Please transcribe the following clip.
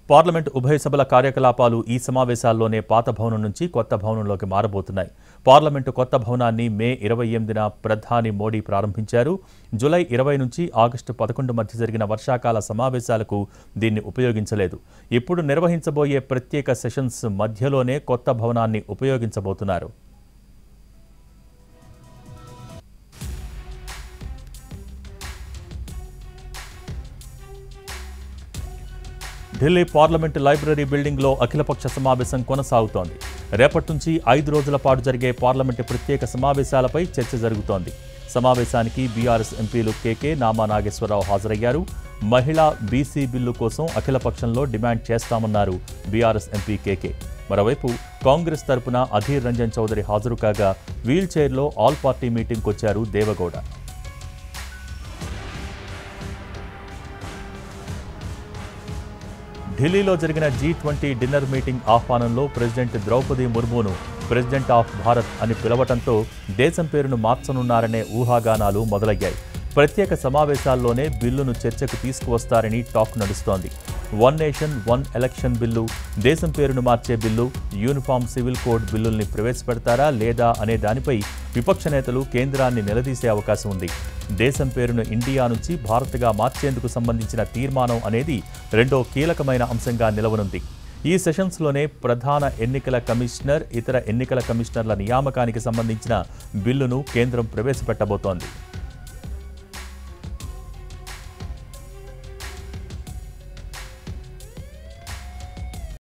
parliament ఉభయ సభల కార్యకలాపాలు ఈ సమావేశాల్లోనే పాత భవనం నుంచి కొత్త భవనంలోకి మారబోతున్నాయి పార్లమెంటు కొత్త భవనాన్ని మే ఇరవై ఎనిమిదిన ప్రధాని మోడీ ప్రారంభించారు జూలై ఇరవై నుంచి ఆగస్టు పదకొండు మధ్య జరిగిన వర్షాకాల సమావేశాలకు దీన్ని ఉపయోగించలేదు ఇప్పుడు నిర్వహించబోయే ప్రత్యేక సెషన్స్ మధ్యలోనే కొత్త భవనాన్ని ఉపయోగించబోతున్నారు ఢిల్లీ పార్లమెంటు లైబ్రరీ బిల్డింగ్లో అఖిలపక్ష సమావేశం కొనసాగుతోంది రేపటి నుంచి ఐదు రోజుల పాటు జరిగే పార్లమెంటు ప్రత్యేక సమావేశాలపై చర్చ జరుగుతోంది సమావేశానికి బీఆర్ఎస్ ఎంపీలు కేకే నామా నాగేశ్వరరావు హాజరయ్యారు మహిళా బీసీ బిల్లు కోసం అఖిలపక్షంలో డిమాండ్ చేస్తామన్నారు బీఆర్ఎస్ ఎంపీ కేకే మరోవైపు కాంగ్రెస్ తరపున అధీర్ రంజన్ చౌదరి హాజరు కాగా వీల్ చైర్లో ఆల్ పార్టీ మీటింగ్కొచ్చారు దేవగౌడ ఢిల్లీలో జరిగిన జీ ట్వంటీ డిన్నర్ మీటింగ్ ఆహ్వానంలో ప్రెసిడెంట్ ద్రౌపది ముర్మును ప్రెసిడెంట్ ఆఫ్ భారత్ అని పిలవటంతో దేశం పేరును మార్చనున్నారనే ఊహాగానాలు మొదలయ్యాయి ప్రత్యేక సమావేశాల్లోనే బిల్లును చర్చకు తీసుకువస్తారని టాక్ నడుస్తోంది one nation one election bill దేశం పేరును మార్చే బిల్లు యూనిఫామ్ సివిల్ కోడ్ బిల్లుల్ని ప్రవేశపెడతారా లేదా అనే దానిపై విపక్ష నేతలు కేంద్రాన్ని నిలదీసే అవకాశం ఉంది దేశం పేరును ఇండియా నుంచి భారత్గా మార్చేందుకు సంబంధించిన తీర్మానం అనేది రెండో కీలకమైన అంశంగా నిలవనుంది ఈ సెషన్స్లోనే ప్రధాన ఎన్నికల కమిషనర్ ఇతర ఎన్నికల కమిషనర్ల నియామకానికి సంబంధించిన బిల్లును కేంద్రం ప్రవేశపెట్టబోతోంది